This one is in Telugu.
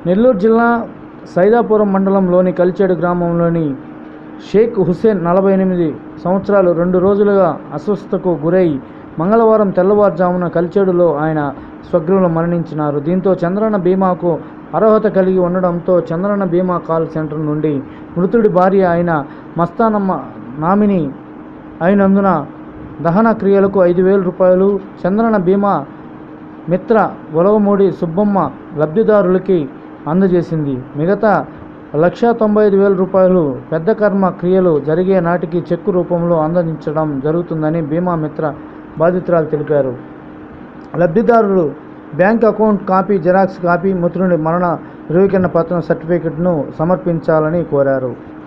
నెల్లూరు జిల్లా సైదాపురం మండలంలోని కలిచేడు గ్రామంలోని షేక్ హుస్సేన్ నలభై ఎనిమిది సంవత్సరాలు రెండు రోజులుగా అస్వస్థతకు గురై మంగళవారం తెల్లవారుజామున కలిచేడులో ఆయన స్వగృహంలో మరణించినారు దీంతో చంద్రన్న బీమాకు అర్హత కలిగి ఉండడంతో చంద్రన్న బీమా కాల్ సెంటర్ నుండి మృతుడి భార్య అయిన మస్తానమ్మ నామిని అయినందున దహన క్రియలకు ఐదు వేల రూపాయలు చంద్రన బీమా మిత్ర ఒలవమూడి సుబ్బమ్మ లబ్ధిదారులకి అందజేసింది మిగతా లక్ష తొంభై ఐదు వేల రూపాయలు పెద్ద కర్మ క్రియలు జరిగే నాటికి చెక్కు రూపంలో అందించడం జరుగుతుందని బీమా మిత్ర బాధితురాలు తెలిపారు లబ్ధిదారులు bank account copy xerox copy మృతుడి మరణ ధృవీకరణ పత్రం సర్టిఫికెట్ను సమర్పించాలని కోరారు